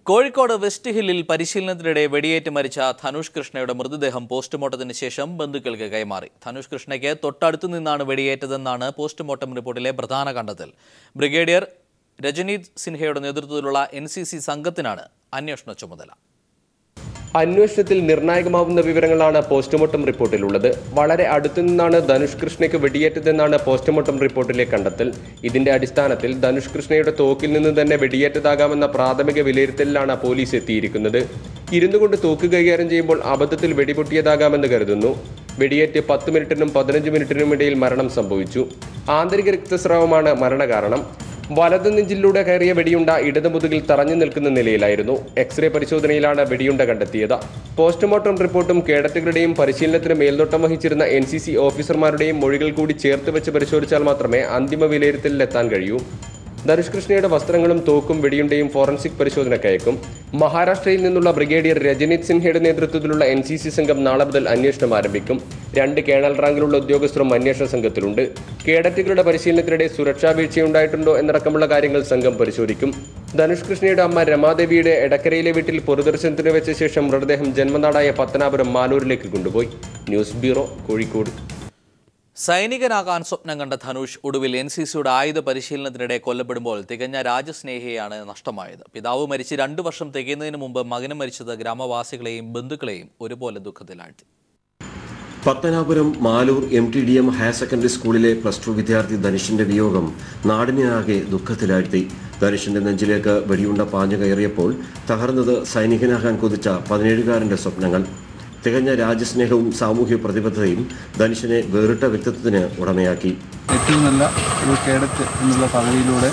Kozhikode west ഹില്ലിൽ പരിശീലനത്തിനിടെ വെടിയേറ്റ് മരിച്ച ധനുഷ് കൃഷ്ണയുടെ മൃതദേഹം പോസ്റ്റ്മോർട്ടത്തിന് ശേഷം ബന്ധുക്കൾക്ക് കൈമാറി ധനുഷ് കൃഷ്ണയ്ക്ക് തൊട്ടടുത്തു നിന്നാണ് വെടിയേറ്റതെന്നാണ് പോസ്റ്റ്മോർട്ടം റിപ്പോർട്ടിലെ പ്രധാന കണ്ടെത്തൽ ബ്രിഗേഡിയർ രജനീത് സിൻഹയുടെ നേതൃത്വത്തിലുള്ള എൻ സംഘത്തിനാണ് അന്വേഷണ ചുമതല അന്വേഷണത്തിൽ നിർണായകമാവുന്ന വിവരങ്ങളാണ് പോസ്റ്റ്മോർട്ടം റിപ്പോർട്ടിലുള്ളത് വളരെ അടുത്തു നിന്നാണ് ധനുഷ് കൃഷ്ണയ്ക്ക് വെടിയേറ്റതെന്നാണ് പോസ്റ്റ്മോർട്ടം റിപ്പോർട്ടിലെ കണ്ടെത്തൽ ഇതിന്റെ അടിസ്ഥാനത്തിൽ ധനുഷ് കൃഷ്ണയുടെ തോക്കിൽ നിന്ന് തന്നെ വെടിയേറ്റതാകാമെന്ന പ്രാഥമിക വിലയിരുത്തലിലാണ് പോലീസ് എത്തിയിരിക്കുന്നത് ഇരുന്നുകൊണ്ട് തോക്ക് കൈകാര്യം ചെയ്യുമ്പോൾ അബദ്ധത്തിൽ വെടിപൊട്ടിയതാകാമെന്ന് കരുതുന്നു വെടിയേറ്റ് പത്ത് മിനിറ്റിനും പതിനഞ്ച് മിനിറ്റിനും ഇടയിൽ മരണം സംഭവിച്ചു ആന്തരിക രക്തസ്രാവമാണ് മരണകാരണം വലത് നെഞ്ചിലൂടെ കയറിയ വെടിയുണ്ട ഇടത് മുതുകിൽ തറഞ്ഞു നിൽക്കുന്ന നിലയിലായിരുന്നു എക്സ്റേ പരിശോധനയിലാണ് വെടിയുണ്ട കണ്ടെത്തിയത് പോസ്റ്റ്മോർട്ടം റിപ്പോർട്ടും കേഡറ്റുകളുടെയും പരിശീലനത്തിന് മേൽനോട്ടം വഹിച്ചിരുന്ന എൻ സി സി ഓഫീസർമാരുടെയും മൊഴികൾ കൂടി ചേർത്ത് വെച്ച് പരിശോധിച്ചാൽ മാത്രമേ അന്തിമ വിലയിരുത്തലിലെത്താൻ കഴിയൂ ധനുഷ് കൃഷ്ണയുടെ വസ്ത്രങ്ങളും തോക്കും വെടിയുണ്ടയും ഫോറൻസിക് പരിശോധനയ്ക്കയക്കും മഹാരാഷ്ട്രയിൽ നിന്നുള്ള ബ്രിഗേഡിയർ രജനീത് സിൻഹയുടെ നേതൃത്വത്തിലുള്ള എൻ സി സി സംഘം നാളെ മുതൽ അന്വേഷണം ആരംഭിക്കും രണ്ട് കേണൽ റാങ്കിലുള്ള ഉദ്യോഗസ്ഥരും അന്വേഷണ സംഘത്തിലുണ്ട് കേഡറ്റുകളുടെ പരിശീലനത്തിനിടെ സുരക്ഷാ വീഴ്ചയുണ്ടായിട്ടുണ്ടോ എന്നടക്കമുള്ള കാര്യങ്ങൾ സംഘം പരിശോധിക്കും ധനുഷ് കൃഷ്ണയുടെ അമ്മ രമാദേവിയുടെ എടക്കരയിലെ വീട്ടിൽ പൊതുദർശനത്തിന് വെച്ച ശേഷം മൃതദേഹം ജന്മനാടായ പത്തനാപുരം മാലൂരിലേക്ക് കൊണ്ടുപോയി ന്യൂസ് ബ്യൂറോ കോഴിക്കോട് സൈനികനാകാൻ സ്വപ്നം കണ്ട ധനുഷ് ഒടുവിൽ എൻ സി സിയുടെ ആയുധ പരിശീലനത്തിനിടെ കൊല്ലപ്പെടുമ്പോൾ തികഞ്ഞ രാജസ്നേഹിയാണ് നഷ്ടമായത് പിതാവ് മരിച്ച് രണ്ടു വർഷം തികയുന്നതിന് മുമ്പ് മകന് മരിച്ചത് ഗ്രാമവാസികളെയും ബന്ധുക്കളെയും ഒരുപോലെ ദുഃഖത്തിലാഴ്ത്തി Pathanapuram Maloor M T D M higher secondary സ്കൂളിലെ പ്ലസ് ടു വിദ്യാർത്ഥി ധനുഷിന്റെ വിയോഗം നാടിനെ ആകെ ദുഃഖത്തിലാഴ്ത്തി ധനുഷിന്റെ നെഞ്ചിലേക്ക് വെടിയുണ്ട പാഞ്ഞു കയറിയപ്പോൾ തകർന്നത് സൈനികനാകാൻ കൊതിച്ച പതിനേഴുകാരന്റെ സ്വപ്നങ്ങൾ തികഞ്ഞ രാജ്യസ്നേഹവും സാമൂഹ്യ പ്രതിബദ്ധതയും ധനുഷിനെ വേറിട്ട വ്യക്തിത്വത്തിന് ഉടമയാക്കി ഏറ്റവും നല്ല ഒരു കേഡറ്റ് എന്നുള്ള പദവിയിലൂടെ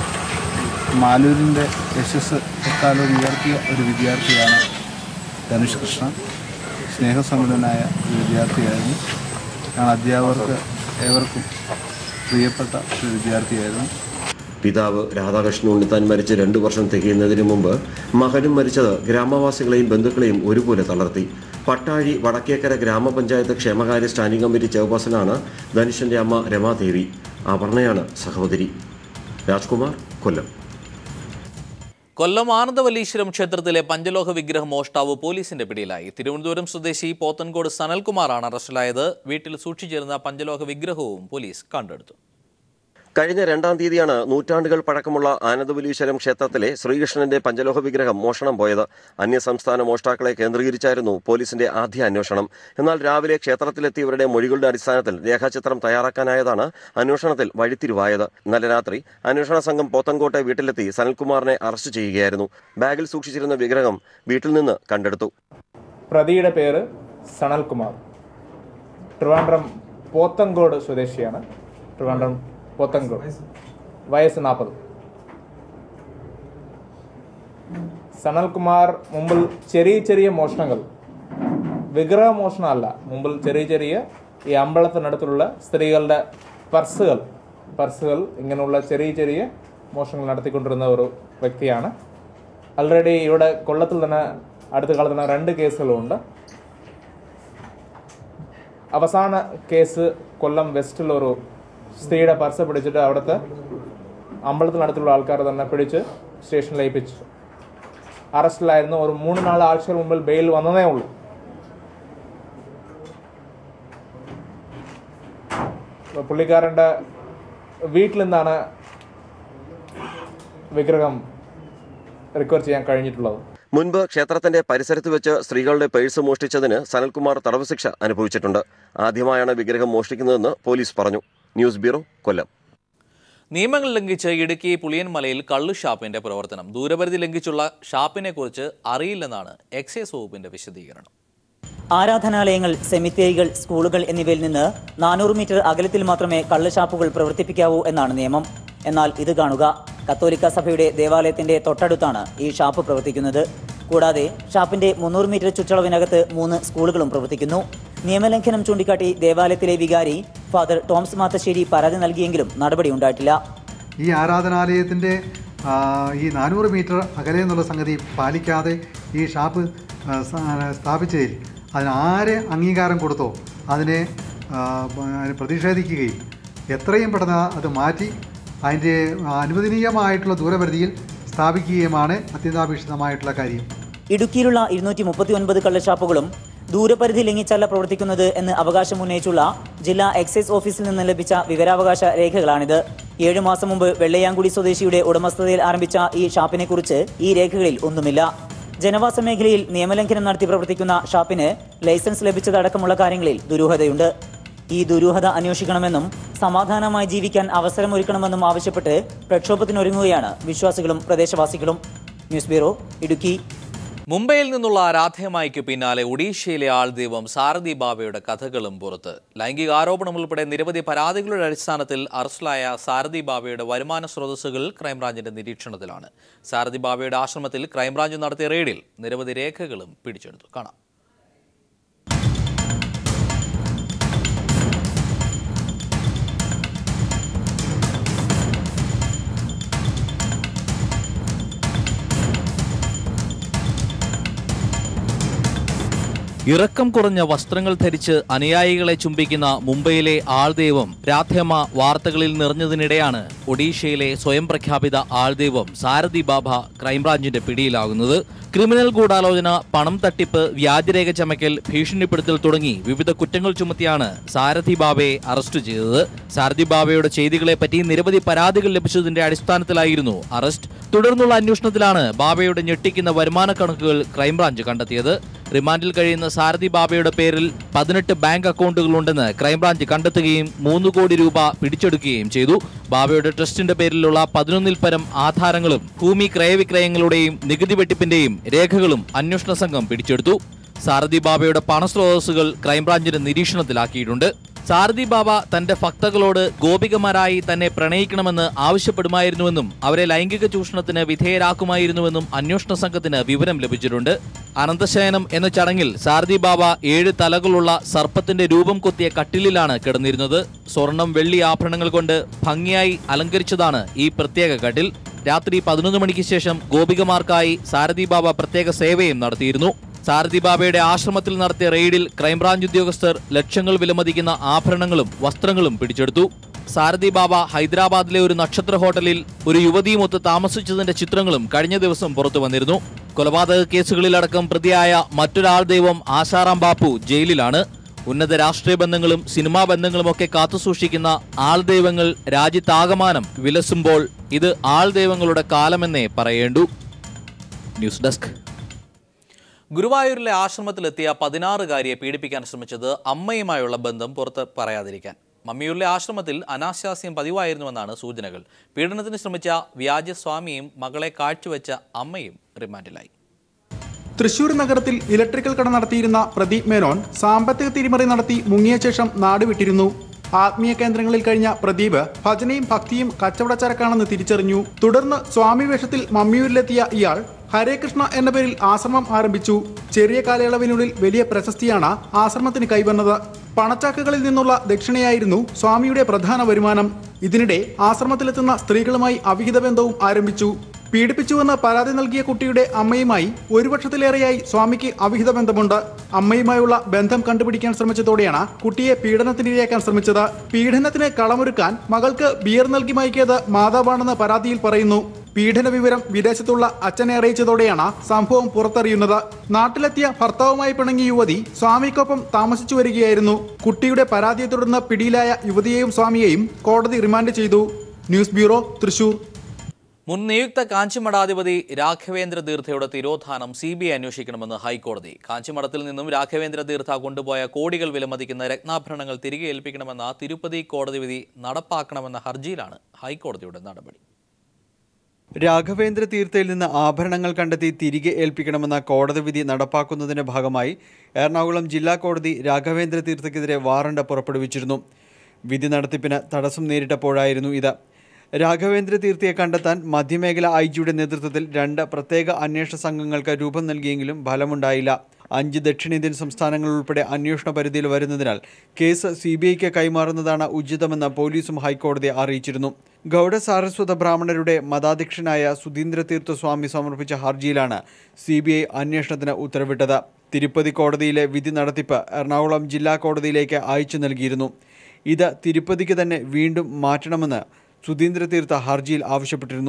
മാലൂരിൻ്റെ യശസ് എക്കാലം ഉയർത്തിയ ഒരു വിദ്യാർത്ഥിയാണ് ധനുഷ് കൃഷ്ണ സ്നേഹസമ്പന്നനായ ഒരു വിദ്യാർത്ഥിയായിരുന്നു ഞാൻ അധ്യാപകർക്ക് ഏവർക്കും പ്രിയപ്പെട്ട ഒരു വിദ്യാർത്ഥിയായിരുന്നു പിതാവ് രാധാകൃഷ്ണൻ ഉണ്ണിത്താൻ മരിച്ച് രണ്ടു വർഷം തികയുന്നതിന് മുമ്പ് മകനും മരിച്ചത് ഗ്രാമവാസികളെയും ബന്ധുക്കളെയും ഒരുപോലെ തളർത്തി പട്ടാഴി വടക്കേക്കര ഗ്രാമപഞ്ചായത്ത് ക്ഷേമകാര്യ സ്റ്റാൻഡിംഗ് കമ്മിറ്റി ചെയർപേഴ്സണാണ് ധനുഷിന്റെ അമ്മ രമാദേവി അപർണയാണ് സഹോദരി രാജ്കുമാർ കൊല്ലം കൊല്ലം ആനന്ദവല്ലീശ്വരം ക്ഷേത്രത്തിലെ പഞ്ചലോഹ വിഗ്രഹ മോഷ്ടാവ് പോലീസിന്റെ പിടിയിലായി തിരുവനന്തപുരം സ്വദേശി പോത്തൻകോട് സനൽകുമാറാണ് അറസ്റ്റിലായത് വീട്ടിൽ സൂക്ഷിച്ചിരുന്ന പഞ്ചലോഹ വിഗ്രഹവും പോലീസ് കണ്ടെടുത്തു കഴിഞ്ഞ രണ്ടാം തീയതിയാണ് നൂറ്റാണ്ടുകൾ പഴക്കമുള്ള ആനന്ദവലീശ്വരം ക്ഷേത്രത്തിലെ ശ്രീകൃഷ്ണന്റെ പഞ്ചലോഹ വിഗ്രഹം മോഷണം പോയത് അന്യസംസ്ഥാന മോഷ്ടാക്കളെ കേന്ദ്രീകരിച്ചായിരുന്നു പോലീസിന്റെ ആദ്യ അന്വേഷണം എന്നാൽ രാവിലെ ക്ഷേത്രത്തിലെത്തിയവരുടെ മൊഴികളുടെ അടിസ്ഥാനത്തിൽ രേഖാചിത്രം തയ്യാറാക്കാനായതാണ് അന്വേഷണത്തിൽ വഴിത്തിരിവായത് ഇന്നലെ രാത്രി അന്വേഷണ സംഘം പോത്തൻകോട്ടെ വീട്ടിലെത്തി സനൽകുമാറിനെ അറസ്റ്റ് ചെയ്യുകയായിരുന്നു ബാഗിൽ സൂക്ഷിച്ചിരുന്ന വിഗ്രഹം വീട്ടിൽ നിന്ന് കണ്ടെടുത്തു പ്രതിയുടെ പേര് സണൽകുമാർ ട്രിവാൻഡ്രം പോത്തങ്കോട് സ്വദേശിയാണ് ട്രിവാൻഡ്രം പോത്തങ്കോട് വയസ്സ് നാൽപ്പത് സണൽകുമാർ മുമ്പിൽ ചെറിയ ചെറിയ മോഷണങ്ങൾ വിഗ്രഹ മോഷണമല്ല മുമ്പിൽ ചെറിയ ചെറിയ ഈ അമ്പലത്തിനടുത്തുള്ള സ്ത്രീകളുടെ പർസുകൾ പർസുകൾ ഇങ്ങനെയുള്ള ചെറിയ ചെറിയ മോഷണങ്ങൾ നടത്തിക്കൊണ്ടിരുന്ന ഒരു വ്യക്തിയാണ് ആൾറെഡി ഇവിടെ കൊല്ലത്തിൽ തന്നെ അടുത്ത കാലത്ത് തന്നെ രണ്ട് കേസുകളുണ്ട് അവസാന കേസ് കൊല്ലം വെസ്റ്റിലൊരു സ്ത്രീയുടെ പർസ് പിടിച്ചിട്ട് അവിടുത്തെ അമ്പലത്തിനടുത്തുള്ള ആൾക്കാർ തന്നെ പിടിച്ച് സ്റ്റേഷനിൽ ഏൽപ്പിച്ചു അറസ്റ്റിലായിരുന്നു ഒരു മൂന്ന് നാല് ആഴ്ചകൾ മുമ്പിൽ ബെയിൽ വന്നതേ ഉള്ളൂ അപ്പൊ പുള്ളിക്കാരൻ്റെ വീട്ടിൽ നിന്നാണ് വിഗ്രഹം റിക്കവർ ചെയ്യാൻ കഴിഞ്ഞിട്ടുള്ളത് മുൻപ് ക്ഷേത്രത്തിന്റെ പരിസരത്ത് വെച്ച് സ്ത്രീകളുടെ പേഴ്സ് മോഷ്ടിച്ചതിന് സനൽകുമാർ തടവ് ശിക്ഷ അനുഭവിച്ചിട്ടുണ്ട് ആദ്യമായാണ് വിഗ്രഹം മോഷ്ടിക്കുന്നതെന്ന് പോലീസ് പറഞ്ഞു ന്യൂസ് ബ്യൂറോ കൊല്ലം നിയമങ്ങൾ ലംഘിച്ച് ഇടുക്കി പുളിയൻമലയിൽ കള്ളു ഷാപ്പിന്റെ പ്രവർത്തനം ദൂരപരിധി ലംഘിച്ചുള്ള ഷാപ്പിനെ കുറിച്ച് അറിയില്ലെന്നാണ് എക്സൈസ് വകുപ്പിന്റെ വിശദീകരണം ആരാധനാലയങ്ങൾ സെമിത്തേരികൾ സ്കൂളുകൾ എന്നിവയിൽ നിന്ന് നാനൂറ് മീറ്റർ അകലത്തിൽ മാത്രമേ കള്ളുഷാപ്പുകൾ പ്രവർത്തിപ്പിക്കാവൂ എന്നാണ് നിയമം എന്നാൽ ഇത് കാണുക കത്തോലിക്ക സഭയുടെ ദേവാലയത്തിന്റെ തൊട്ടടുത്താണ് ഈ ഷാപ്പ് പ്രവർത്തിക്കുന്നത് കൂടാതെ ഷാപ്പിന്റെ മുന്നൂറ് മീറ്റർ ചുറ്റളവിനകത്ത് മൂന്ന് സ്കൂളുകളും പ്രവർത്തിക്കുന്നു നിയമലംഘനം ചൂണ്ടിക്കാട്ടി ദേവാലയത്തിലെ വികാരി ഫാദർ ടോംസ് മാത്തശ്ശേരി പരാതി നൽകിയെങ്കിലും നടപടി ഉണ്ടായിട്ടില്ല ഈ ആരാധനാലയത്തിൻ്റെ ആ, ഈ നാനൂറ് മീറ്റർ അകലെ എന്നുള്ള സംഗതി പാലിക്കാതെ ഈ ഷാപ്പ് ആ, സ്ഥാ- സ്ഥാപിച്ചതിൽ അതിന് ആരെ അംഗീകാരം കൊടുത്തോ അതിനെ ആ, അതിനെ പ്രതിഷേധിക്കുകയും എത്രയും പെട്ടെന്ന് അത് മാറ്റി അതിൻ്റെ അനുവദനീയമായിട്ടുള്ള ദൂരപരിധിയിൽ സ്ഥാപിക്കുകയുമാണ് അത്യന്താപേക്ഷിതമായിട്ടുള്ള കാര്യം ഇടുക്കിയിലുള്ള ഇരുന്നൂറ്റി മുപ്പത്തി ഒൻപത് കള്ളഷാപ്പുകളും ദൂരപരിധി ലംഘിച്ചല്ല പ്രവർത്തിക്കുന്നത് എന്ന് അവകാശം ഉന്നയിച്ചുള്ള ജില്ലാ എക്സൈസ് ഓഫീസിൽ നിന്ന് ലഭിച്ച വിവരാവകാശ രേഖകളാണിത് ഏഴു മാസം മുമ്പ് വെള്ളയാങ്കുടി സ്വദേശിയുടെ ഉടമസ്ഥതയിൽ ആരംഭിച്ച ഈ ഷാപ്പിനെ കുറിച്ച് ഈ രേഖകളിൽ ഒന്നുമില്ല ജനവാസ മേഖലയിൽ നിയമലംഘനം നടത്തി പ്രവർത്തിക്കുന്ന ഷാപ്പിന് ലൈസൻസ് ലഭിച്ചതടക്കമുള്ള കാര്യങ്ങളിൽ ദുരൂഹതയുണ്ട് ഈ ദുരൂഹത അന്വേഷിക്കണമെന്നും സമാധാനമായി ജീവിക്കാൻ അവസരമൊരുക്കണമെന്നും ആവശ്യപ്പെട്ട് പ്രക്ഷോഭത്തിനൊരുങ്ങുകയാണ് വിശ്വാസികളും പ്രദേശവാസികളും ന്യൂസ് ബ്യൂറോ ഇടുക്കി മുംബൈയിൽ നിന്നുള്ള രാധേമായ്ക്ക് പിന്നാലെ ഒഡീഷയിലെ ആൾദൈവം സാരഥി ബാബയുടെ കഥകളും പുറത്ത് ലൈംഗിക ആരോപണം ഉൾപ്പെടെ നിരവധി പരാതികളുടെ അടിസ്ഥാനത്തിൽ അറസ്റ്റിലായ സാരഥി ബാബയുടെ വരുമാന സ്രോതസ്സുകൾ ക്രൈംബ്രാഞ്ചിന്റെ നിരീക്ഷണത്തിലാണ് സാരഥി ബാബയുടെ ആശ്രമത്തിൽ ക്രൈംബ്രാഞ്ച് നടത്തിയ റെയ്ഡിൽ നിരവധി രേഖകളും പിടിച്ചെടുത്തു കാണാം ഇറക്കം കുറഞ്ഞ വസ്ത്രങ്ങൾ ധരിച്ച് അനുയായികളെ ചുംബിക്കുന്ന മുംബൈയിലെ ആൾദൈവം രാധേമ വാർത്തകളിൽ നിറഞ്ഞതിനിടെയാണ് ഒഡീഷയിലെ സ്വയം പ്രഖ്യാപിത ആൾദൈവം സാരഥി ബാബ ക്രൈംബ്രാഞ്ചിന്റെ പിടിയിലാകുന്നത് ക്രിമിനൽ ഗൂഢാലോചന പണം തട്ടിപ്പ് വ്യാജരേഖ ചമയ്ക്കൽ ഭീഷണിപ്പെടുത്തൽ തുടങ്ങി വിവിധ കുറ്റങ്ങൾ ചുമത്തിയാണ് സാരഥി ബാബയെ അറസ്റ്റ് ചെയ്തത് സാരഥി ബാബയുടെ ചെയ്തികളെപ്പറ്റി നിരവധി പരാതികൾ ലഭിച്ചതിന്റെ അടിസ്ഥാനത്തിലായിരുന്നു അറസ്റ്റ് തുടർന്നുള്ള അന്വേഷണത്തിലാണ് ബാബയുടെ ഞെട്ടിക്കുന്ന വരുമാന കണക്കുകൾ ക്രൈംബ്രാഞ്ച് കണ്ടെത്തിയത് റിമാൻഡിൽ കഴിയുന്ന സാരഥി ബാബയുടെ പേരിൽ പതിനെട്ട് ബാങ്ക് അക്കൗണ്ടുകളുണ്ടെന്ന് ക്രൈംബ്രാഞ്ച് കണ്ടെത്തുകയും മൂന്ന് കോടി രൂപ പിടിച്ചെടുക്കുകയും ചെയ്തു ബാബയുടെ ട്രസ്റ്റിന്റെ പേരിലുള്ള പതിനൊന്നിൽ പരം ആധാരങ്ങളും ഭൂമി ക്രയവിക്രയങ്ങളുടെയും നികുതി വെട്ടിപ്പിന്റെയും രേഖകളും അന്വേഷണ സംഘം പിടിച്ചെടുത്തു സാരഥി ബാബയുടെ പണസ്രോതസ്സുകൾ ക്രൈംബ്രാഞ്ചിന്റെ നിരീക്ഷണത്തിലാക്കിയിട്ടുണ്ട് സാരഥി ബാബ തന്റെ ഭക്തകളോട് ഗോപികമാരായി തന്നെ പ്രണയിക്കണമെന്ന് ആവശ്യപ്പെടുമായിരുന്നുവെന്നും അവരെ ലൈംഗിക ചൂഷണത്തിന് വിധേയരാക്കുമായിരുന്നുവെന്നും അന്വേഷണ സംഘത്തിന് വിവരം ലഭിച്ചിട്ടുണ്ട് അനന്തശയനം എന്ന ചടങ്ങിൽ സാരഥി ബാബ ഏഴ് തലകളുള്ള സർപ്പത്തിന്റെ രൂപം കൊത്തിയ കട്ടിലിലാണ് കിടന്നിരുന്നത് സ്വർണം വെള്ളി ആഭരണങ്ങൾ കൊണ്ട് ഭംഗിയായി അലങ്കരിച്ചതാണ് ഈ പ്രത്യേക കട്ടിൽ രാത്രി പതിനൊന്ന് മണിക്ക് ശേഷം ഗോപികമാർക്കായി സാരഥി ബാബ പ്രത്യേക സേവയും നടത്തിയിരുന്നു സാരഥി ബാബയുടെ ആശ്രമത്തിൽ നടത്തിയ റെയ്ഡിൽ ക്രൈംബ്രാഞ്ച് ഉദ്യോഗസ്ഥർ ലക്ഷങ്ങൾ വിലമതിക്കുന്ന ആഭരണങ്ങളും വസ്ത്രങ്ങളും പിടിച്ചെടുത്തു സാരഥി ബാബ ഹൈദരാബാദിലെ ഒരു നക്ഷത്ര ഹോട്ടലിൽ ഒരു യുവതിയുമൊത്ത് താമസിച്ചതിന്റെ ചിത്രങ്ങളും കഴിഞ്ഞ ദിവസം പുറത്തു വന്നിരുന്നു കൊലപാതക കേസുകളിലടക്കം പ്രതിയായ മറ്റൊരാൾ ദൈവം ആശാറാം ബാപ്പു ജയിലിലാണ് ഉന്നത രാഷ്ട്രീയ ബന്ധങ്ങളും സിനിമാ ബന്ധങ്ങളുമൊക്കെ കാത്തുസൂക്ഷിക്കുന്ന ആൾദൈവങ്ങൾ രാജ്യത്താകമാനം വിലസുമ്പോൾ ഇത് ആൾദൈവങ്ങളുടെ കാലമെന്നേ പറയേണ്ടു ന്യൂസ് ഡെസ്ക് ഗുരുവായൂരിലെ ആശ്രമത്തിലെത്തിയ പതിനാറുകാരിയെ പീഡിപ്പിക്കാൻ ശ്രമിച്ചത് അമ്മയുമായുള്ള ബന്ധം പുറത്ത് പറയാതിരിക്കാൻ മമ്മിയൂരിലെ ആശ്രമത്തിൽ അനാശാസ്യം പതിവായിരുന്നുവെന്നാണ് സൂചനകൾ പീഡനത്തിന് ശ്രമിച്ച വ്യാജസ്വാമിയും മകളെ കാഴ്ചവെച്ച അമ്മയും റിമാൻഡിലായി തൃശൂർ നഗരത്തിൽ ഇലക്ട്രിക്കൽ കട നടത്തിയിരുന്ന പ്രദീപ് മേനോൻ സാമ്പത്തിക തിരിമറി നടത്തി മുങ്ങിയ ശേഷം നാട് വിട്ടിരുന്നു ആത്മീയ കേന്ദ്രങ്ങളിൽ കഴിഞ്ഞ പ്രദീപ് ഭജനയും ഭക്തിയും കച്ചവടച്ചരക്കാണെന്ന് തിരിച്ചറിഞ്ഞു തുടർന്ന് സ്വാമി വേഷത്തിൽ മമ്മിയൂരിലെത്തിയ ഇയാൾ ഹരേ കൃഷ്ണ എന്ന പേരിൽ ആശ്രമം ആരംഭിച്ചു ചെറിയ കാലയളവിനുള്ളിൽ വലിയ പ്രശസ്തിയാണ് ആശ്രമത്തിന് കൈവന്നത് പണച്ചാക്കുകളിൽ നിന്നുള്ള ദക്ഷിണയായിരുന്നു സ്വാമിയുടെ പ്രധാന വരുമാനം ഇതിനിടെ ആശ്രമത്തിലെത്തുന്ന സ്ത്രീകളുമായി അവിഹിത ബന്ധവും ആരംഭിച്ചു പീഡിപ്പിച്ചുവെന്ന് പരാതി നൽകിയ കുട്ടിയുടെ അമ്മയുമായി ഒരു വർഷത്തിലേറെയായി സ്വാമിക്ക് അവിഹിത ബന്ധമുണ്ട് അമ്മയുമായുള്ള ബന്ധം കണ്ടുപിടിക്കാൻ ശ്രമിച്ചതോടെയാണ് കുട്ടിയെ പീഡനത്തിനിരയാക്കാൻ ശ്രമിച്ചത് പീഡനത്തിന് കളമൊരുക്കാൻ മകൾക്ക് ബിയർ നൽകി മയക്കിയത് മാതാവാണെന്ന് പരാതിയിൽ പറയുന്നു പീഡന വിവരം വിദേശത്തുള്ള അച്ഛനെ അറിയിച്ചതോടെയാണ് സംഭവം പുറത്തറിയുന്നത് നാട്ടിലെത്തിയ ഭർത്താവുമായി പിണങ്ങിയ യുവതി സ്വാമിക്കൊപ്പം താമസിച്ചു വരികയായിരുന്നു കുട്ടിയുടെ പരാതിയെ തുടർന്ന് പിടിയിലായ യുവതിയെയും സ്വാമിയെയും കോടതി റിമാൻഡ് ചെയ്തു ന്യൂസ് ബ്യൂറോ തൃശൂർ മുൻ നിയുക്ത കാഞ്ചിമഠാധിപതി രാഘവേന്ദ്ര തീർത്ഥയുടെ തിരോധാനം സി ബി ഐ അന്വേഷിക്കണമെന്ന് ഹൈക്കോടതി കാഞ്ചിമഠത്തിൽ നിന്നും രാഘവേന്ദ്ര തീർത്ഥ കൊണ്ടുപോയ കോടികൾ വിലമതിക്കുന്ന രത്നാഭരണങ്ങൾ തിരികെ ഏൽപ്പിക്കണമെന്ന തിരുപ്പതി കോടതി വിധി നടപ്പാക്കണമെന്ന ഹർജിയിലാണ് ഹൈക്കോടതിയുടെ നടപടി രാഘവേന്ദ്ര തീർത്ഥയിൽ നിന്ന് ആഭരണങ്ങൾ കണ്ടെത്തി തിരികെ ഏൽപ്പിക്കണമെന്ന കോടതി വിധി നടപ്പാക്കുന്നതിന്റെ ഭാഗമായി എറണാകുളം ജില്ലാ കോടതി രാഘവേന്ദ്ര തീർത്ഥയ്ക്കെതിരെ വാറണ്ട് പുറപ്പെടുവിച്ചിരുന്നു വിധി നടത്തിപ്പിന് തടസ്സം നേരിട്ടപ്പോഴായിരുന്നു ഇത് രാഘവേന്ദ്ര തീർത്ഥയെ കണ്ടെത്താൻ മധ്യമേഖല ഐ ജിയുടെ നേതൃത്വത്തിൽ രണ്ട് പ്രത്യേക അന്വേഷണ സംഘങ്ങൾക്ക് രൂപം നൽകിയെങ്കിലും ഫലമുണ്ടായില്ല അഞ്ച് ദക്ഷിണേന്ത്യൻ സംസ്ഥാനങ്ങൾ ഉൾപ്പെടെ അന്വേഷണ പരിധിയിൽ വരുന്നതിനാൽ കേസ് സി ബി ഐക്ക് കൈമാറുന്നതാണ് ഉചിതമെന്ന് പോലീസും ഹൈക്കോടതിയെ അറിയിച്ചിരുന്നു ഗൗഡ സാരസ്വത ബ്രാഹ്മണരുടെ മതാധ്യക്ഷനായ സുധീന്ദ്ര തീർത്ഥ സ്വാമി സമർപ്പിച്ച ഹർജിയിലാണ് സി ബി ഐ അന്വേഷണത്തിന് ഉത്തരവിട്ടത് തിരുപ്പതി കോടതിയിലെ വിധി നടത്തിപ്പ് എറണാകുളം ജില്ലാ കോടതിയിലേക്ക് അയച്ചു നൽകിയിരുന്നു ഇത് തിരുപ്പതിക്ക് തന്നെ വീണ്ടും മാറ്റണമെന്ന് സുധീന്ദ്ര തീർത്ഥ ഹർജിയിൽ ആവശ്യപ്പെട്ടിരുന്നു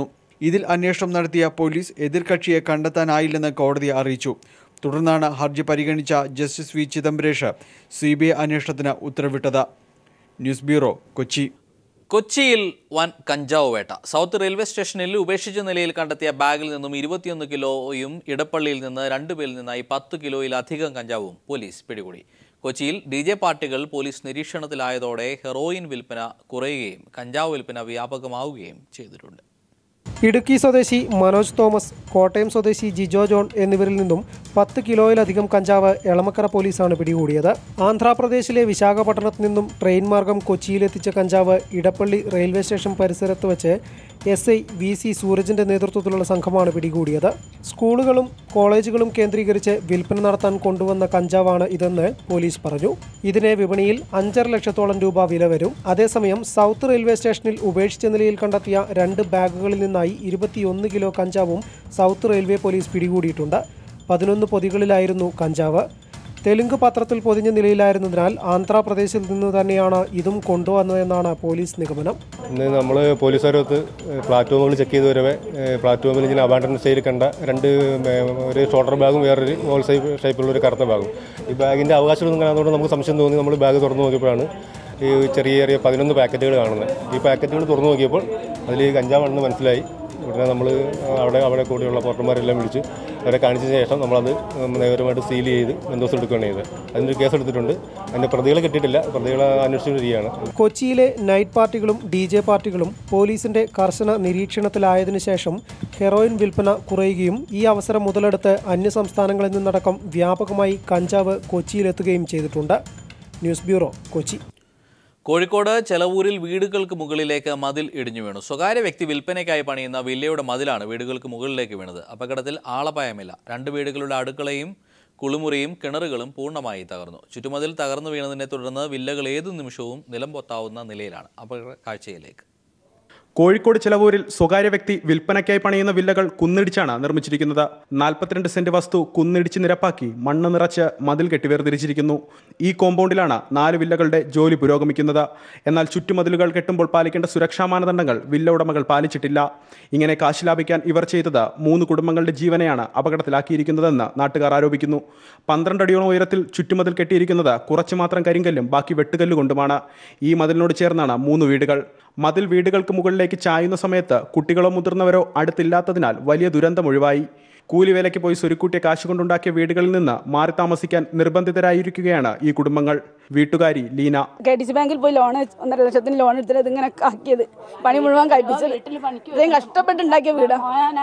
ഇതിൽ അന്വേഷണം നടത്തിയ പോലീസ് എതിർകക്ഷിയെ കണ്ടെത്താനായില്ലെന്ന് കോടതി അറിയിച്ചു തുടർന്നാണ് ഹർജി പരിഗണിച്ച justice V Chidambaresh C B I അന്വേഷണത്തിന് ഉത്തരവിട്ടത് ന്യൂസ് ബ്യൂറോ കൊച്ചി കൊച്ചിയിൽ വൻ കഞ്ചാവ് വേട്ട സൗത്ത് റെയിൽവേ സ്റ്റേഷനിൽ ഉപേക്ഷിച്ച നിലയിൽ കണ്ടെത്തിയ ബാഗിൽ നിന്നും ഇരുപത്തിയൊന്ന് കിലോയും ഇടപ്പള്ളിയിൽ നിന്ന് രണ്ടു പേരിൽ നിന്നായി പത്ത് കിലോയിലധികം കഞ്ചാവും പോലീസ് പിടികൂടി കൊച്ചിയിൽ ഡി ജെ പാർട്ടികൾ പോലീസ് നിരീക്ഷണത്തിലായതോടെ ഹെറോയിൻ വിൽപ്പന കുറയുകയും കഞ്ചാവ് വിൽപ്പന വ്യാപകമാവുകയും ചെയ്തിട്ടുണ്ട് ഇടുക്കി സ്വദേശി മനോജ് തോമസ് കോട്ടയം സ്വദേശി ജിജോ ജോൺ എന്നിവരിൽ നിന്നും പത്ത് കിലോയിലധികം കഞ്ചാവ് എളമക്കര പോലീസാണ് പിടികൂടിയത് ആന്ധ്രാപ്രദേശിലെ വിശാഖപട്ടണത്ത് നിന്നും ട്രെയിൻ മാർഗം കൊച്ചിയിലെത്തിച്ച കഞ്ചാവ് ഇടപ്പള്ളി റെയിൽവേ സ്റ്റേഷൻ പരിസരത്ത് വെച്ച് എസ് ഐ വി സി സൂരജിന്റെ നേതൃത്വത്തിലുള്ള സംഘമാണ് പിടികൂടിയത് സ്കൂളുകളും കോളേജുകളും കേന്ദ്രീകരിച്ച് വിൽപ്പന നടത്താൻ കൊണ്ടുവന്ന കഞ്ചാവാണ് ഇതെന്ന് പോലീസ് പറഞ്ഞു ഇതിന് വിപണിയിൽ അഞ്ചര ലക്ഷത്തോളം രൂപ വില വരും അതേസമയം സൗത്ത് റെയിൽവേ സ്റ്റേഷനിൽ ഉപേക്ഷിച്ച നിലയിൽ കണ്ടെത്തിയ രണ്ട് ബാഗുകളിൽ നിന്നായി ഇരുപത്തിയൊന്ന് കിലോ കഞ്ചാവും സൗത്ത് റെയിൽവേ പോലീസ് പിടികൂടിയിട്ടുണ്ട് പതിനൊന്ന് പൊതികളിലായിരുന്നു കഞ്ചാവ് തെലുങ്ക് പത്രത്തിൽ പൊതിഞ്ഞ നിലയിലായിരുന്നതിനാൽ ആന്ധ്രാപ്രദേശിൽ നിന്ന് തന്നെയാണ് ഇതും കൊണ്ടുവന്നതെന്നാണ് പോലീസ് നിഗമനം ഇന്ന് നമ്മൾ പോലീസുകാരത്ത് പ്ലാറ്റ്ഫോമുകൾ ചെക്ക് ചെയ്ത് വരവെ പ്ലാറ്റ്ഫോമിൽ ഇങ്ങനെ അബാൻഡൻ സ്റ്റൈൽ കണ്ട രണ്ട് ഏ, ഒരു ഷോൾഡർ ബാഗും വേറൊരു ഹോൾ സൈപ്പ് ഷേപ്പിലുള്ള ഒരു കറുത്ത ബാഗും ഈ ബാഗിൻ്റെ അവകാശമൊന്നും കാണാത്തതുകൊണ്ട് നമുക്ക് സംശയം തോന്നി നമ്മൾ ബാഗ് തുറന്നു നോക്കിയപ്പോഴാണ് ഈ ചെറിയ ചെറിയ പതിനൊന്ന് പാക്കറ്റുകൾ കാണുന്നത് ഈ പാക്കറ്റുകൾ തുറന്നു നോക്കിയപ്പോൾ അതിൽ കഞ്ചാവാണെന്ന് മനസ്സിലായി ഉടനെ നമ്മൾ അവിടെ അവിടെ കൂടിയുള്ള പോർട്ടർമാരെല്ലാം വിളിച്ച് അവരെ കാണിച്ച ശേഷം നമ്മളത് നിയമപരമായിട്ട് സീൽ ചെയ്ത് ബന്ധോസം എടുക്കുകയാണ് ചെയ്തത് അതിൻ്റെ കേസ് എടുത്തിട്ടുണ്ട് അതിൻ്റെ പ്രതികളെ കിട്ടിയിട്ടില്ല പ്രതികളെ അന്വേഷിച്ചുകൊണ്ടിരിക്കുകയാണ് കൊച്ചിയിലെ നൈറ്റ് പാർട്ടികളും ഡി ജെ പാർട്ടികളും പോലീസിന്റെ കർശന നിരീക്ഷണത്തിലായതിനു ശേഷം ഹെറോയിൻ വിൽപ്പന കുറയുകയും ഈ അവസരം മുതലെടുത്ത് അന്യസംസ്ഥാനങ്ങളിൽ നിന്നടക്കം വ്യാപകമായി കഞ്ചാവ് കൊച്ചിയിലെത്തുകയും ചെയ്തിട്ടുണ്ട് ന്യൂസ് ബ്യൂറോ കൊച്ചി കോഴിക്കോട് ചെലവൂരിൽ വീടുകൾക്ക് മുകളിലേക്ക് മതിൽ ഇടിഞ്ഞു വീണു സ്വകാര്യ വ്യക്തി വിൽപ്പനയ്ക്കായി പണിയുന്ന വില്ലയുടെ മതിലാണ് വീടുകൾക്ക് മുകളിലേക്ക് വീണത് അപകടത്തിൽ ആളപായമില്ല രണ്ട് വീടുകളുടെ അടുക്കളയും കുളിമുറിയും കിണറുകളും പൂർണ്ണമായി തകർന്നു ചുറ്റുമതിൽ തകർന്നു വീണതിനെ തുടർന്ന് വില്ലകൾ ഏതു നിമിഷവും നിലം പൊത്താവുന്ന നിലയിലാണ് അപകട കാഴ്ചയിലേക്ക് കോഴിക്കോട് ചിലവൂരിൽ സ്വകാര്യ വ്യക്തി വിൽപ്പനയ്ക്കായി പണിയുന്ന വില്ലകൾ കുന്നിടിച്ചാണ് നിർമ്മിച്ചിരിക്കുന്നത് നാൽപ്പത്തിരണ്ട് സെന്റ് വസ്തു കുന്നിടിച്ച് നിരപ്പാക്കി മണ്ണ് നിറച്ച് മതിൽ കെട്ടി വേർതിരിച്ചിരിക്കുന്നു ഈ കോമ്പൗണ്ടിലാണ് നാല് വില്ലകളുടെ ജോലി പുരോഗമിക്കുന്നത് എന്നാൽ ചുറ്റുമതിലുകൾ കെട്ടുമ്പോൾ പാലിക്കേണ്ട സുരക്ഷാ മാനദണ്ഡങ്ങൾ വില്ല ഉടമകൾ പാലിച്ചിട്ടില്ല ഇങ്ങനെ കാശ് ലാഭിക്കാൻ ഇവർ ചെയ്തത് മൂന്ന് കുടുംബങ്ങളുടെ ജീവനെയാണ് അപകടത്തിലാക്കിയിരിക്കുന്നതെന്ന് നാട്ടുകാർ ആരോപിക്കുന്നു പന്ത്രണ്ട് അടിയോളം ഉയരത്തിൽ ചുറ്റുമതിൽ കെട്ടിയിരിക്കുന്നത് കുറച്ചു മാത്രം കരിങ്കല്ലും ബാക്കി വെട്ടുകല്ലുകൊണ്ടുമാണ് ഈ മതിലിനോട് ചേർന്നാണ് മൂന്ന് വീടുകൾ മതിൽ വീടുകൾക്ക് മുകളിലേക്ക് ചായുന്ന സമയത്ത് കുട്ടികളോ മുതിർന്നവരോ അടുത്തില്ലാത്തതിനാൽ വലിയ ദുരന്തം ഒഴിവായി കൂലിവേലയ്ക്ക് പോയി സ്വരുക്കൂട്ടിയ കാശ് കൊണ്ടുണ്ടാക്കിയ വീടുകളിൽ നിന്ന് മാറി താമസിക്കാൻ നിർബന്ധിതരായിരിക്കുകയാണ് ഈ കുടുംബങ്ങൾ വീട്ടുകാരി ലീന കെ ഡി സി ബാങ്കിൽ പോയി ലോൺ ഒന്നര ലക്ഷത്തിന് ലോൺ എടുത്തിട്ട് ഇതിങ്ങനെ ആക്കിയത് പണി മുഴുവൻ കഴിപ്പിച്ചത് ഇത്രയും കഷ്ടപ്പെട്ടുണ്ടാക്കിയ വീടാ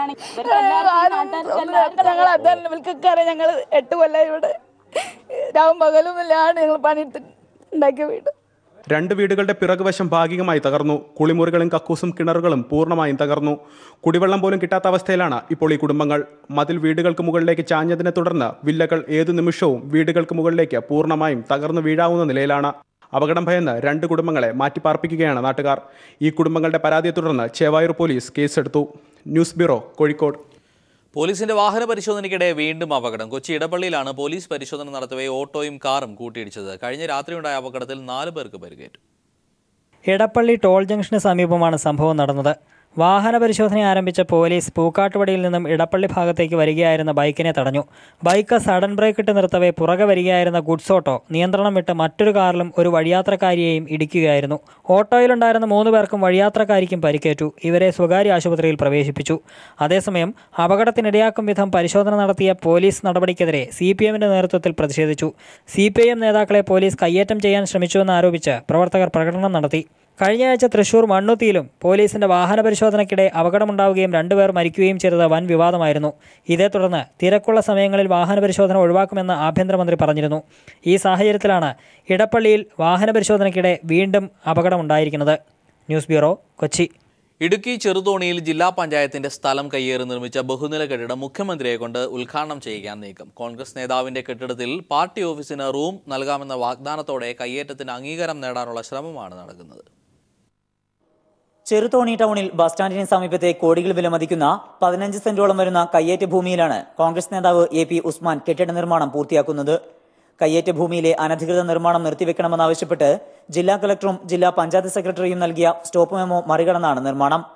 ഞങ്ങൾ അതാണ് ഇവർക്കൊക്കെ അറിയാം ഞങ്ങൾ എട്ട് കൊല്ലം ഇവിടെ രാവും പകലും ഇല്ലാണ്ട് ഞങ്ങൾ പണിയെടുത്ത് ഉണ്ടാക്കിയ വീട് രണ്ട് വീടുകളുടെ പിറകുവശം ഭാഗികമായി തകർന്നു കുളിമുറികളും കക്കൂസും കിണറുകളും പൂർണ്ണമായും തകർന്നു കുടിവെള്ളം പോലും കിട്ടാത്ത അവസ്ഥയിലാണ് ഇപ്പോൾ ഈ കുടുംബങ്ങൾ മതിൽ വീടുകൾക്ക് മുകളിലേക്ക് ചാഞ്ഞതിനെ തുടർന്ന് വില്ലകൾ ഏതു നിമിഷവും വീടുകൾക്ക് മുകളിലേക്ക് പൂർണ്ണമായും തകർന്നു വീഴാവുന്ന നിലയിലാണ് അപകടം ഭയന്ന് രണ്ട് കുടുംബങ്ങളെ മാറ്റിപ്പാർപ്പിക്കുകയാണ് നാട്ടുകാർ ഈ കുടുംബങ്ങളുടെ പരാതിയെ തുടർന്ന് ചേവായൂർ പോലീസ് കേസെടുത്തു ന്യൂസ് ബ്യൂറോ കോഴിക്കോട് പോലീസിന്റെ വാഹന പരിശോധനയ്ക്കിടെ വീണ്ടും അപകടം കൊച്ചി ഇടപ്പള്ളിയിലാണ് പോലീസ് പരിശോധന നടത്തവേ ഓട്ടോയും കാറും കൂട്ടിയിടിച്ചത് കഴിഞ്ഞ രാത്രിയുണ്ടായ അപകടത്തിൽ നാല് പേർക്ക് പരിക്കേറ്റു എടപ്പള്ളി ടോൾ ജംഗ്ഷന് സമീപമാണ് സംഭവം നടന്നത് വാഹന പരിശോധന ആരംഭിച്ച പോലീസ് പൂക്കാട്ടുപടിയിൽ നിന്നും ഇടപ്പള്ളി ഭാഗത്തേക്ക് വരികയായിരുന്ന ബൈക്കിനെ തടഞ്ഞു ബൈക്ക് സഡൻ ബ്രേക്ക് ഇട്ട് നിർത്തവേ പുറകെ വരികയായിരുന്ന ഗുഡ്സ് ഓട്ടോ നിയന്ത്രണം വിട്ട് മറ്റൊരു കാറിലും ഒരു വഴിയാത്രക്കാരിയെയും ഇടിക്കുകയായിരുന്നു ഓട്ടോയിലുണ്ടായിരുന്ന മൂന്ന് പേർക്കും വഴിയാത്രക്കാരിക്കും പരിക്കേറ്റു ഇവരെ സ്വകാര്യ ആശുപത്രിയിൽ പ്രവേശിപ്പിച്ചു അതേസമയം അപകടത്തിനിടയാക്കും വിധം പരിശോധന നടത്തിയ പോലീസ് നടപടിക്കെതിരെ സി പി എമ്മിന്റെ നേതൃത്വത്തിൽ പ്രതിഷേധിച്ചു സി പി ഐ എം നേതാക്കളെ പോലീസ് കയ്യേറ്റം ചെയ്യാൻ ശ്രമിച്ചുവെന്ന് ആരോപിച്ച് പ്രവർത്തകർ പ്രകടനം നടത്തി കഴിഞ്ഞ ആഴ്ച തൃശൂർ മണ്ണുത്തിയിലും പോലീസിന്റെ വാഹന പരിശോധനയ്ക്കിടെ അപകടമുണ്ടാവുകയും രണ്ടുപേർ മരിക്കുകയും ചെയ്തത് വൻ വിവാദമായിരുന്നു ഇതേ തുടർന്ന് തിരക്കുള്ള സമയങ്ങളിൽ വാഹന പരിശോധന ഒഴിവാക്കുമെന്ന് ആഭ്യന്തരമന്ത്രി പറഞ്ഞിരുന്നു ഈ സാഹചര്യത്തിലാണ് ഇടപ്പള്ളിയിൽ വാഹന പരിശോധനയ്ക്കിടെ വീണ്ടും അപകടമുണ്ടായിരിക്കുന്നത് ന്യൂസ് ബ്യൂറോ കൊച്ചി ഇടുക്കി ചെറുതോണിയിൽ ജില്ലാ പഞ്ചായത്തിന്റെ സ്ഥലം കയ്യേറി നിർമ്മിച്ച ബഹുനില കെട്ടിടം മുഖ്യമന്ത്രിയെ കൊണ്ട് ഉദ്ഘാടനം ചെയ്യിക്കാൻ നീക്കം കോൺഗ്രസ് നേതാവിന്റെ കെട്ടിടത്തിൽ പാർട്ടി ഓഫീസിന് റൂം നൽകാമെന്ന വാഗ്ദാനത്തോടെ കയ്യേറ്റത്തിന് അംഗീകാരം നേടാനുള്ള ശ്രമമാണ് നടക്കുന്നത് ചെറുതോണി ടൗണിൽ ബസ് സ്റ്റാൻഡിന് സമീപത്തെ കോടികൾ വിലമതിക്കുന്ന പതിനഞ്ച് സെന്റോളം വരുന്ന കയ്യേറ്റ ഭൂമിയിലാണ് കോൺഗ്രസ് നേതാവ് എ പി ഉസ്മാൻ കെട്ടിട നിർമ്മാണം പൂർത്തിയാക്കുന്നത് കയ്യേറ്റ ഭൂമിയിലെ അനധികൃത നിർമ്മാണം നിർത്തിവെക്കണമെന്നാവശ്യപ്പെട്ട് ജില്ലാ കളക്ടറും ജില്ലാ പഞ്ചായത്ത് സെക്രട്ടറിയും നൽകിയ സ്റ്റോപ്പ് മെമ്മോ മറികടന്നാണ് നിർമ്മാണം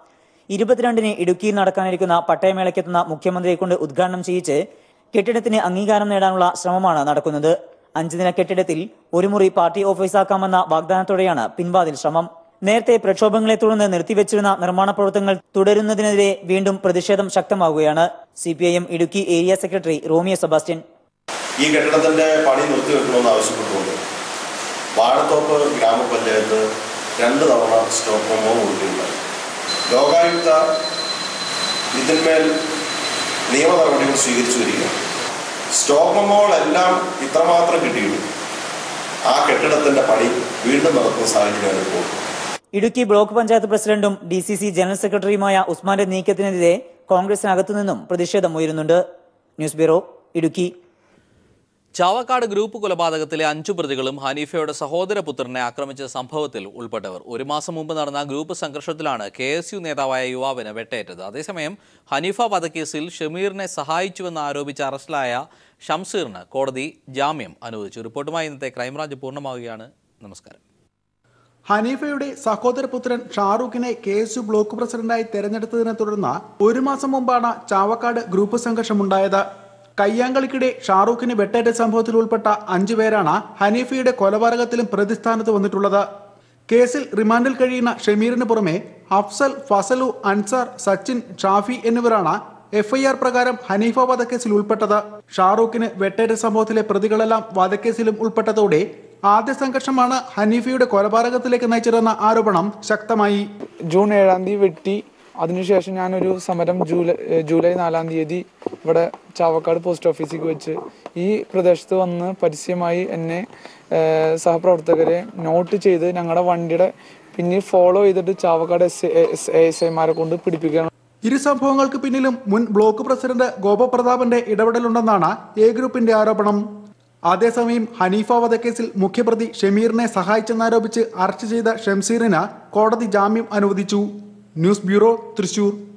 ഇരുപത്തിരണ്ടിന് ഇടുക്കിയിൽ നടക്കാനിരിക്കുന്ന പട്ടയമേളയ്ക്കെത്തുന്ന മുഖ്യമന്ത്രിയെ കൊണ്ട് ഉദ്ഘാടനം ചെയ്യിച്ച് കെട്ടിടത്തിന് അംഗീകാരം നേടാനുള്ള ശ്രമമാണ് നടക്കുന്നത് അഞ്ച് ദിന കെട്ടിടത്തിൽ ഒരു മുറി പാർട്ടി ഓഫീസാക്കാമെന്ന വാഗ്ദാനത്തോടെയാണ് പിൻവാതിൽ ശ്രമം നേരത്തെ പ്രക്ഷോഭങ്ങളെ തുടർന്ന് നിർത്തിവെച്ചിരുന്ന നിർമ്മാണ പ്രവർത്തനങ്ങൾ തുടരുന്നതിനെതിരെ വീണ്ടും പ്രതിഷേധം ശക്തമാവുകയാണ് C Idukki area secretary Romeo Sebastian ഈ കെട്ടിടത്തിന്റെ പണി നിർത്തിവെക്കണമെന്ന് ആവശ്യപ്പെട്ടുകൊണ്ട് വാഴത്തോപ്പ് ഗ്രാമപഞ്ചായത്ത് രണ്ട് തവണ സ്റ്റോപ്പ് മെമ്മോ കൊടുക്കുകയുണ്ടായി ലോകായുക്ത ഇതിന്മേൽ നിയമ നടപടികൾ സ്വീകരിച്ചു വരികയാണ് സ്റ്റോപ്പ് മെമ്മോകളെല്ലാം ഇത്രമാത്രം കിട്ടിയിട്ടു ആ കെട്ടിടത്തിന്റെ പണി വീണ്ടും നടക്കുന്ന സാഹചര്യമാണ് ഇപ്പോൾ ഇടുക്കി ബ്ലോക്ക് പഞ്ചായത്ത് പ്രസിഡന്റും ഡി സി സി ജനറൽ സെക്രട്ടറിയുമായ ഉസ്മാന്റെ നീക്കത്തിനെതിരെ കോൺഗ്രസിനകത്തു നിന്നും പ്രതിഷേധം ഉയരുന്നുണ്ട് news bureau Idukki Chavakkad group കൊലപാതകത്തിലെ അഞ്ചു പ്രതികളും ഹനീഫയുടെ സഹോദരപുത്രനെ ആക്രമിച്ച സംഭവത്തിൽ ഉൾപ്പെട്ടവർ ഒരു മാസം മുമ്പ് നടന്ന ഗ്രൂപ്പ് സംഘർഷത്തിലാണ് കെ എസ് യു നേതാവായ യുവാവിന് വെട്ടേറ്റത് അതേസമയം ഹനീഫ വധക്കേസിൽ ഷമീറിനെ സഹായിച്ചുവെന്ന് ആരോപിച്ച് അറസ്റ്റിലായ ഷംസീറിന് കോടതി ജാമ്യം അനുവദിച്ചു റിപ്പോർട്ടുമായി ഇന്നത്തെ ക്രൈംബ്രാഞ്ച് പൂർണ്ണമാവുകയാണ് നമസ്കാരം ഹനീഫയുടെ സഹോദരപുത്രൻ ഷാറൂഖിനെ കെ എസ് യു ബ്ലോക്ക് പ്രസിഡന്റായി തെരഞ്ഞെടുത്തതിനെ തുടർന്ന് ഒരു മാസം മുമ്പാണ് ചാവക്കാട് ഗ്രൂപ്പ് സംഘർഷമുണ്ടായത് കയ്യാങ്കളിക്കിടെ ഷാറൂഖിന് വെട്ടേറ്റ സംഭവത്തിൽ ഉൾപ്പെട്ട അഞ്ചു പേരാണ് ഹനീഫയുടെ കൊലപാതകത്തിലും പ്രതിസ്ഥാനത്ത് വന്നിട്ടുള്ളത് കേസിൽ റിമാൻഡിൽ കഴിയുന്ന ഷമീറിന് പുറമെ അഫ്സൽ ഫസലു അൻസാർ സച്ചിൻ ഷാഫി എന്നിവരാണ് എഫ്ഐആർ പ്രകാരം ഹനീഫ വധക്കേസിൽ ഉൾപ്പെട്ടത് ഷാറൂഖിന് വെട്ടേറ്റ സംഭവത്തിലെ പ്രതികളെല്ലാം വധക്കേസിലും ഉൾപ്പെട്ടതോടെ ആദ്യ സംഘർഷമാണ് ഹനീഫയുടെ കൊലപാതകത്തിലേക്ക് നയിച്ചതെന്ന ആരോപണം ശക്തമായി ജൂൺ ഏഴാം തീയതി വെട്ടി അതിനുശേഷം ഞാനൊരു സമരം ജൂലൈ ഏഹ് ജൂലൈ നാലാം തീയതി ഇവിടെ ചാവക്കാട് പോസ്റ്റ് ഓഫീസിലേക്ക് വെച്ച് ഈ പ്രദേശത്ത് വന്ന് പരസ്യമായി എന്നെ ഏഹ് സഹപ്രവർത്തകരെ നോട്ട് ചെയ്ത് ഞങ്ങളുടെ വണ്ടിയുടെ പിന്നിൽ ഫോളോ ചെയ്തിട്ട് ചാവക്കാട് എസ് എസ് എസ് ഐമാരെ കൊണ്ട് പിടിപ്പിക്കുകയാണ് ഇരു സംഭവങ്ങൾക്ക് പിന്നിലും മുൻ ബ്ലോക്ക് പ്രസിഡന്റ് ഗോപപ്രതാപന്റെ ഇടപെടലുണ്ടെന്നാണ് എ ഗ്രൂപ്പിന്റെ ആരോപണം അതേസമയം ഹനീഫ വധക്കേസിൽ മുഖ്യപ്രതി ഷമീറിനെ സഹായിച്ചെന്നാരോപിച്ച് അറസ്റ്റ് ചെയ്ത ഷംസീറിന് കോടതി ജാമ്യം അനുവദിച്ചു ന്യൂസ് ബ്യൂറോ തൃശൂർ